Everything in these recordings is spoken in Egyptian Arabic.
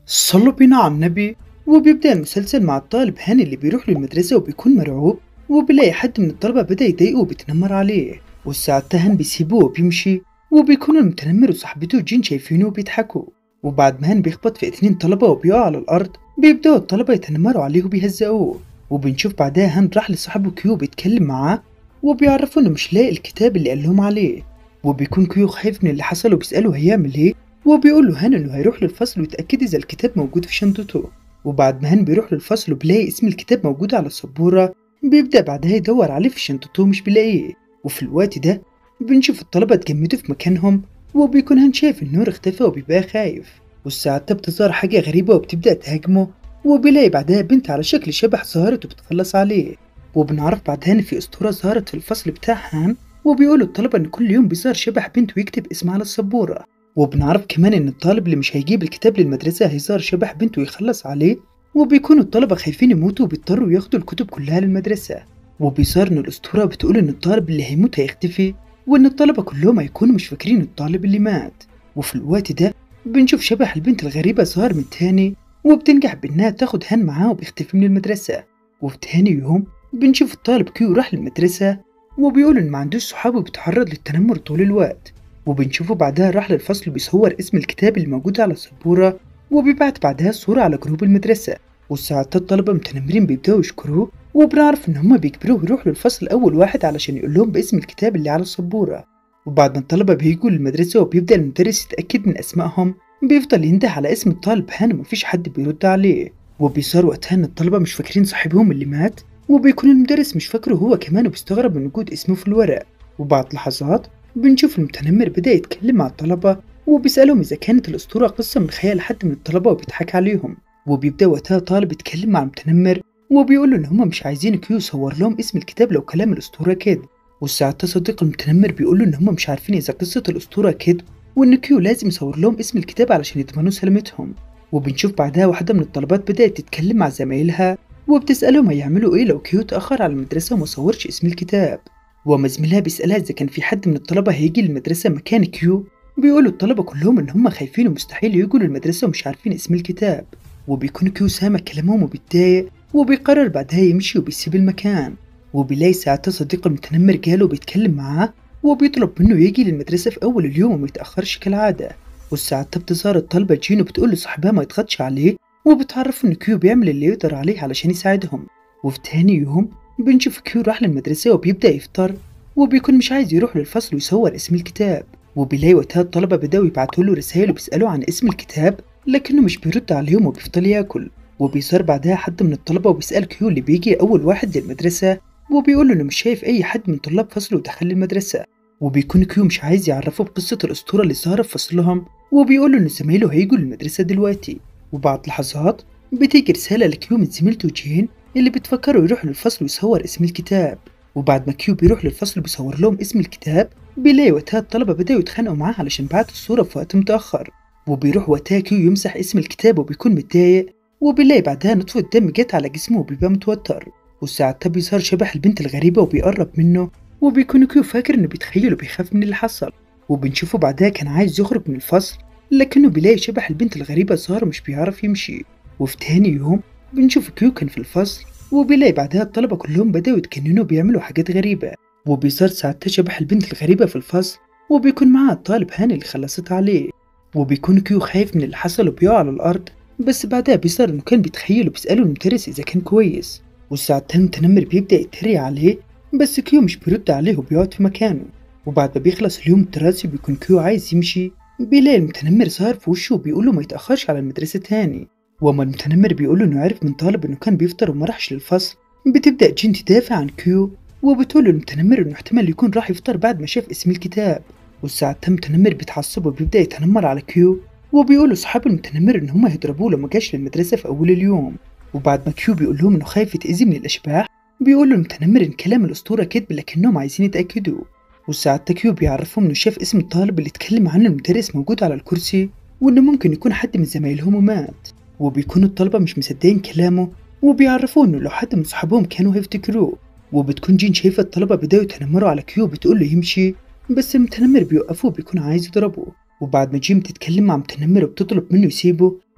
صلوا بينا على النبي وبيبدأ المسلسل مع الطالب هاني اللي بيروح للمدرسة وبيكون مرعوب وبيلاقي حد من الطلبة بدأ يضايقه وبيتنمر عليه والساعتها هان بيسيبوه وبيمشي وبيكون المتنمر وصاحبته جين شايفينه وبيضحكوا وبعد ما هان بيخبط في اتنين طلبة وبيقع على الأرض بيبدأوا الطلبة يتنمروا عليه وبيهزقوه وبنشوف بعدها هان راح لصاحبه كيو بيتكلم معاه وبيعرفوا انه مش لاقي الكتاب اللي قال لهم عليه وبيكون كيو خايف من اللي حصل وبيسأله هيعمل ايه وبيقول له هان انه هيروح للفصل ويتأكد اذا الكتاب موجود في شنطته وبعد ما هان بيروح للفصل وبيلاقي اسم الكتاب موجود على السبورة بيبدأ بعدها يدور عليه في شنطته ومش بيلاقيه وفي الوقت ده بنشوف الطلبة اتجمدوا في مكانهم وبيكون هان شايف النور اختفى وبيبقى خايف والساعتها بتظهر حاجة غريبة وبتبدأ تهاجمه وبيلاقي بعدها بنت على شكل شبح ظهرت وبتخلص عليه وبنعرف بعدها ان في اسطورة ظهرت في الفصل بتاع هان وبيقولوا الطلبة ان كل يوم بيظهر شبح بنت ويكتب اسمها على السبورة وبنعرف كمان ان الطالب اللي مش هيجيب الكتاب للمدرسة هيظهر شبح بنت ويخلص عليه وبيكونوا الطلبة خايفين يموتوا وبيضطروا ياخدوا الكتب كلها للمدرسة وبيظهر ان الاسطورة بتقول ان الطالب اللي هيموت هيختفي وان الطلبة كلهم هيكونوا مش فاكرين الطالب اللي مات وفي الوقت ده بنشوف شبح البنت الغريبة ظهر من تاني وبتنجح بإنها تاخد هان معاه وبيختفي من المدرسة وفي تاني يوم بنشوف الطالب كيو راح للمدرسة وبيقول إن ما عندوش صحاب وبيتعرض للتنمر طول الوقت وبنشوفه بعدها راح للفصل بيصور اسم الكتاب اللي موجود على السبورة وبيبعت بعدها الصورة على جروب المدرسة والساعات الطلبة متنمرين بيبدأوا يشكروه وبنعرف إن هما بيجبروه يروح للفصل أول واحد علشان يقول لهم باسم الكتاب اللي على السبورة وبعد ما الطلبة بيجوا للمدرسة وبيبدأ المدرس يتأكد من أسمائهم بيفضل ينده على اسم الطالب هان ومفيش حد بيرد عليه وبيصير وقتها إن الطلبة مش فاكرين صاحبهم اللي مات وبيكون المدرس مش فاكره هو كمان وبيستغرب من وجود اسمه في الورق وبعد لحظات بنشوف المتنمر بدأ يتكلم مع الطلبة وبيسألهم إذا كانت الأسطورة قصة من خيال حد من الطلبة وبيضحك عليهم وبيبدأ وقتها طالب يتكلم مع المتنمر وبيقول له إن هما مش عايزين كيو يصور لهم اسم الكتاب لو كلام الأسطورة كده والساعتها صديق المتنمر بيقول له إن هما مش عارفين إذا قصة الأسطورة كده وإن كيو لازم يصور لهم اسم الكتاب علشان يضمنوا سلامتهم وبنشوف بعدها واحدة من الطلبات بدأت تتكلم مع زمايلها وبتسألهم هيعملوا إيه لو كيو تأخر على المدرسة وما صورش اسم الكتاب وما زميلها بيسألها إذا كان في حد من الطلبة هيجي للمدرسة مكان كيو بيقولوا الطلبة كلهم إن هم خايفين ومستحيل يجوا للمدرسة ومش عارفين اسم الكتاب وبيكون كيو سامع كلامهم وبيتضايق وبيقرر بعدها يمشي وبيسيب المكان وبيلاقي ساعتها صديق المتنمر جاله وبيتكلم معاه وبيطلب منه يجي للمدرسة في أول اليوم وما يتأخرش كالعادة والساعتها بتظهر الطالبة جين وبتقول لصاحبها ما يضغطش عليه وبتعرفه إن كيو بيعمل اللي يقدر عليه علشان يساعدهم وفي تاني يوم بنشوف كيو راح للمدرسة وبيبدأ يفطر وبيكون مش عايز يروح للفصل ويصور اسم الكتاب وبيلاقي وقتها الطلبة بدأوا يبعتوا له رسائل وبيسألوا عن اسم الكتاب لكنه مش بيرد عليهم وبيفضل ياكل وبيصير بعدها حد من الطلبة وبيسأل كيو اللي بيجي أول واحد للمدرسة وبيقول له إنه مش شايف أي حد من طلاب فصله دخل المدرسة وبيكون كيو مش عايز يعرفه بقصة الأسطورة اللي ظهرت في فصلهم وبيقول له إن زمايله هيجوا للمدرسة دلوقتي وبعد لحظات بتيجي رسالة لكيو من زميلته جين اللي بتفكروا يروح للفصل ويصور اسم الكتاب وبعد ما كيو بيروح للفصل بيصور لهم اسم الكتاب بيلاقي وقتها الطلبة بدأوا يتخانقوا معاه علشان بعت الصورة في وقت متأخر وبيروح وقتها كيو يمسح اسم الكتاب وبيكون متضايق وبيلاقي بعدها نطفة دم جت على جسمه وبيبقى متوتر وساعتها بيظهر شبح البنت الغريبة وبيقرب منه وبيكون كيو فاكر انه بيتخيل وبيخاف من اللي حصل وبنشوفه بعدها كان عايز يخرج من الفصل لكنه بيلاقي شبح البنت الغريبة ظهر مش بيعرف يمشي وفي تاني يوم بنشوف كيو كان في الفصل وبيلاقي بعدها الطلبة كلهم بدأوا يتكننوا وبيعملوا حاجات غريبة وبيصير ساعتها شبح البنت الغريبة في الفصل وبيكون معاه الطالب هاني اللي خلصت عليه وبيكون كيو خايف من اللي حصل وبيقع على الأرض بس بعدها بيصير إنه كان بيتخيل وبيسأله المدرس إذا كان كويس وساعتها المتنمر بيبدأ يتريق عليه بس كيو مش بيرد عليه وبيقعد في مكانه وبعد ما بيخلص اليوم الدراسي بيكون كيو عايز يمشي بيلاقي المتنمر ظهر في وشه وبيقوله ما يتأخرش على المدرسة تاني وأما المتنمر بيقوله إنه عرف من طالب إنه كان بيفطر وما راحش للفصل بتبدأ جين تدافع عن كيو وبتقول المتنمر إنه احتمال يكون راح يفطر بعد ما شاف اسم الكتاب والساعتها المتنمر بيتعصب وبيبدأ يتنمر على كيو وبيقولوا أصحاب المتنمر إن هما هيضربوه لو ما جاش للمدرسة في أول اليوم وبعد ما كيو بيقول لهم إنه خايف يتأذي من الأشباح بيقول له المتنمر إن كلام الأسطورة كذب لكنهم عايزين يتأكدوا وساعتها كيو بيعرفهم إنه شاف اسم الطالب اللي اتكلم عنه المدرس موجود على الكرسي وإنه ممكن يكون حد من زمايلهم ومات وبيكونوا الطلبة مش مصدقين كلامه وبيعرفوه إنه لو حد من صحابهم كانوا هيفتكروه وبتكون جين شايفة الطلبة بدأوا يتنمروا على كيو بتقول له يمشي بس المتنمر بيوقفه وبيكون عايز يضربه وبعد ما جيم تتكلم مع متنمر وبتطلب منه يسيبه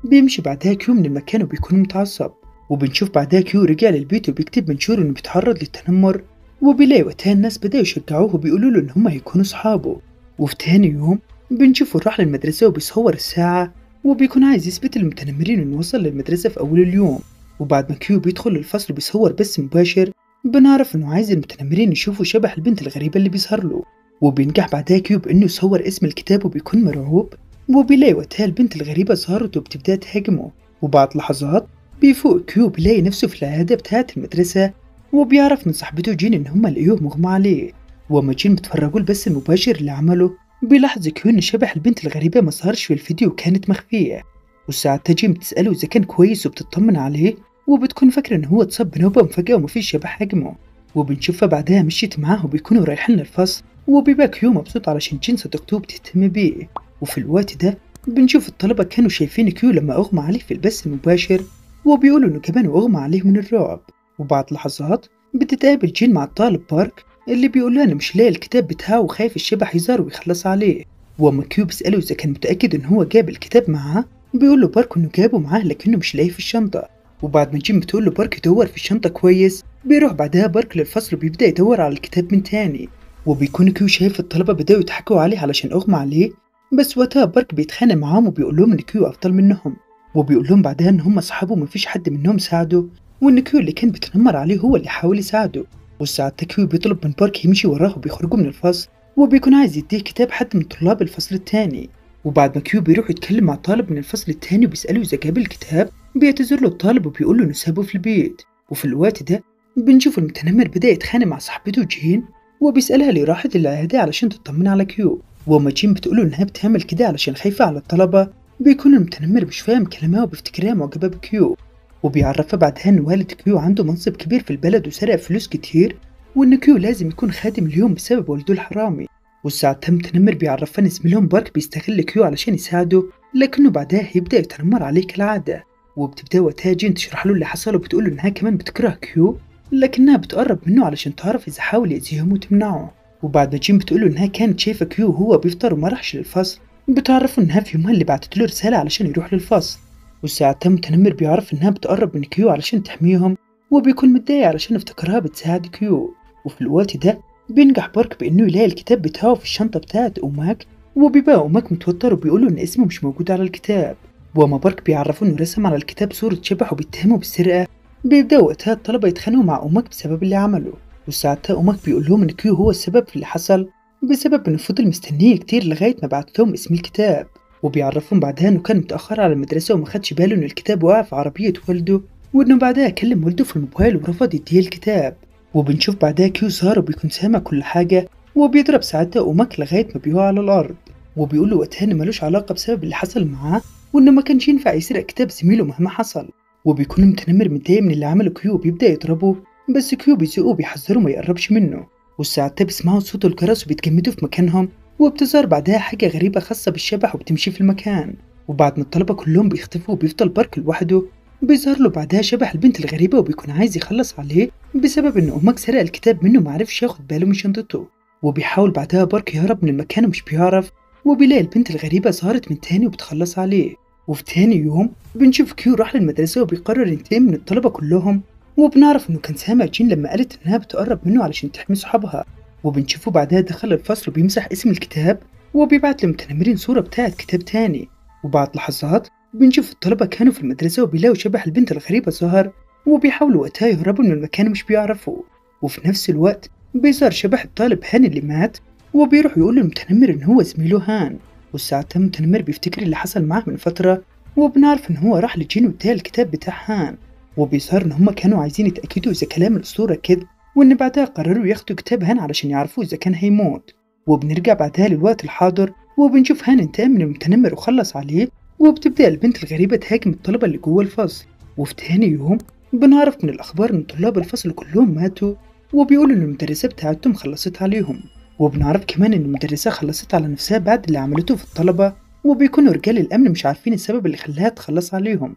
بيمشي بعدها كيو من المكان وبيكون متعصب وبنشوف بعدها كيو رجع للبيت وبيكتب منشور انه بيتعرض للتنمر وبيلاقي وقتها الناس بدأوا يشجعوه وبيقولوا له ان هم هيكونوا صحابه وفي تاني يوم بنشوفه راح للمدرسة وبيصور الساعة وبيكون عايز يثبت للمتنمرين انه وصل للمدرسة في أول اليوم وبعد ما كيو بيدخل الفصل وبيصور بث مباشر بنعرف انه عايز المتنمرين يشوفوا شبح البنت الغريبة اللي بيظهر له وبينجح بعدها كيو بانه يصور اسم الكتاب وبيكون مرعوب وبيلاقي وقتها البنت الغريبة ظهرت وبتبدأ تهاجمه وبعد لحظات بيفوق كيو بيلاقي نفسه في العيادة بتاعة المدرسة وبيعرف من صاحبته جين إن هما لقيوه مغمى عليه وأما جين بتفرجوا البث المباشر اللي عمله بيلاحظ كيو إن شبح البنت الغريبة ما ظهرش في الفيديو وكانت مخفية وساعتها جين بتسأله إذا كان كويس وبتطمن عليه وبتكون فاكرة إن هو اتصاب بنوبة مفاجئة ومفيش شبح هاجمه وبنشوفها بعدها مشيت معاه وبيكونوا رايحين للفصل وبيبقى كيو مبسوط علشان جين صديقته بتهتم بيه وفي الوقت ده بنشوف الطلبة كانوا شايفين كيو لما أغمى عليه في البث المباشر وبيقولوا إنه كمان أغمى عليه من الرعب وبعد لحظات بتتقابل جين مع الطالب بارك اللي بيقول له إنه مش لاقي الكتاب بتاعه وخايف الشبح يظهر ويخلص عليه وأما كيو بيسأله إذا كان متأكد إن هو جاب الكتاب معاه بيقول له بارك إنه جابه معاه لكنه مش لاقيه في الشنطة وبعد ما جين بتقول له بارك يدور في الشنطة كويس بيروح بعدها بارك للفصل وبيبدأ يدور على الكتاب من تاني وبيكون كيو شايف الطلبة بدأوا يضحكوا عليه علشان أغمى عليه بس وقتها بارك بيتخانق معاهم وبيقول لهم إن كيو أفضل منهم وبيقول لهم بعدها إن هم أصحابه ومفيش حد منهم ساعده وإن كيو اللي كان بيتنمر عليه هو اللي حاول يساعده وساعتها كيو بيطلب من بارك يمشي وراه وبيخرجوا من الفصل وبيكون عايز يديه كتاب حد من طلاب الفصل التاني وبعد ما كيو بيروح يتكلم مع طالب من الفصل التاني وبيسأله إذا جاب الكتاب بيعتذر له الطالب وبيقول له إنه سابه في البيت وفي الوقت ده بنشوف المتنمر بدأ يتخانق مع صاحبته جين وبيسألها ليه راحت العيادة علشان تطمن على كيو وأما جين بتقوله إنها بتعمل كده علشان خايفة على الطلبة بيكون المتنمر مش فاهم كلامها وبيفتكرها معجبة بكيو وبيعرفها بعدها إن والد كيو عنده منصب كبير في البلد وسرق فلوس كتير وإن كيو لازم يكون خادم اليوم بسبب والده الحرامي وساعتها المتنمر بيعرفها إن زميلهم بارك بيستغل كيو علشان يساعده لكنه بعدها هيبدأ يتنمر عليه كالعادة وبتبدأ وقتها جين تشرح له اللي حصل وبتقوله إنها كمان بتكره كيو لكنها بتقرب منه علشان تعرف إذا حاول يأذيهم وتمنعه وبعد ما جين بتقوله إنها كانت شايفة كيو وهو بيفطر وما راحش للفصل بتعرفه إنها في يومها اللي بعتت له رسالة علشان يروح للفصل وساعتها متنمر بيعرف إنها بتقرب من كيو علشان تحميهم وبيكون متضايق علشان افتكرها بتساعد كيو وفي الوقت ده بينجح بارك بإنه يلاقي الكتاب بتاعه في الشنطة بتاعت أوماك وبيبقى أوماك متوتر وبيقوله إن اسمه مش موجود على الكتاب وأما بارك بيعرفه إنه رسم على الكتاب صورة شبح وبيتهمه بالسرقة بيبدأوا وقتها الطلبة يتخانقوا مع أوماك بسبب اللي عمله وساعتها أوماك بيقول لهم إن كيو هو السبب في اللي حصل بسبب إنه فضل مستنيه كتير لغاية ما بعت لهم اسم الكتاب وبيعرفهم بعدها إنه كان متأخر على المدرسة وما خدش باله إن الكتاب وقع في عربية والده وإنه بعدها كلم والده في الموبايل ورفض يديه الكتاب وبنشوف بعدها كيو ظهر وبيكون سامع كل حاجة وبيضرب ساعتها أوماك لغاية ما بيقع على الأرض وبيقول له وقتها إن ملوش علاقة بسبب اللي حصل معاه وإنه ما كانش ينفع يسرق كتاب زميله مهما حصل وبيكون متنمر متضايق من اللي عمله كيو وبيبدأ يضربه بس كيو بيزقه وبيحذره ما يقربش منه والساعتها بيسمعوا صوت الجرس وبيتجمدوا في مكانهم وبتظهر بعدها حاجة غريبة خاصة بالشبح وبتمشي في المكان وبعد ما الطلبة كلهم بيختفوا وبيفضل بارك لوحده بيظهر له بعدها شبح البنت الغريبة وبيكون عايز يخلص عليه بسبب إن أوماك سرق الكتاب منه معرفش ياخد باله من شنطته وبيحاول بعدها بارك يهرب من المكان ومش بيعرف وبيلاقي البنت الغريبة ظهرت من تاني وبتخلص عليه وفي تاني يوم بنشوف كيو راح للمدرسة وبيقرر ينتقم من الطلبة كلهم وبنعرف إنه كان سامع جين لما قالت إنها بتقرب منه علشان تحمي صحابها وبنشوفه بعدها دخل الفصل وبيمسح اسم الكتاب وبيبعت للمتنمرين صورة بتاعت كتاب تاني وبعد لحظات بنشوف الطلبة كانوا في المدرسة وبيلاقوا شبح البنت الغريبة ظهر وبيحاولوا وقتها يهربوا من المكان مش بيعرفوا وفي نفس الوقت بيظهر شبح الطالب هان اللي مات وبيروح يقول للمتنمر إن هو زميله هان وساعتها المتنمر بيفتكر اللي حصل معاه من فترة وبنعرف إن هو راح لجين واداها الكتاب بتاع هان وبيظهر إن هما كانوا عايزين يتأكدوا إذا كلام الأسطورة كده وإن بعدها قرروا ياخدوا كتاب هان علشان يعرفوا إذا كان هيموت وبنرجع بعدها للوقت الحاضر وبنشوف هان انتقم من المتنمر وخلص عليه وبتبدأ البنت الغريبة تهاجم الطلبة اللي جوه الفصل وفي تاني يوم بنعرف من الأخبار إن طلاب الفصل كلهم ماتوا وبيقولوا إن المدرسة بتاعتهم خلصت عليهم وبنعرف كمان إن المدرسة خلصت على نفسها بعد اللي عملته في الطلبة وبيكونوا رجال الأمن مش عارفين السبب اللي خلاها تخلص عليهم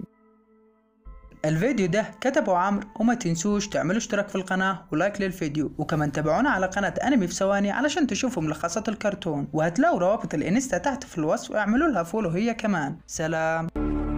الفيديو ده كتبه عمرو وما تنسوش تعملوا اشتراك في القناة ولايك للفيديو وكمان تابعونا على قناة انمي في ثواني علشان تشوفوا ملخصات الكرتون وهتلاقوا روابط الانستا تحت في الوصف واعملوا لها فولو هي كمان سلام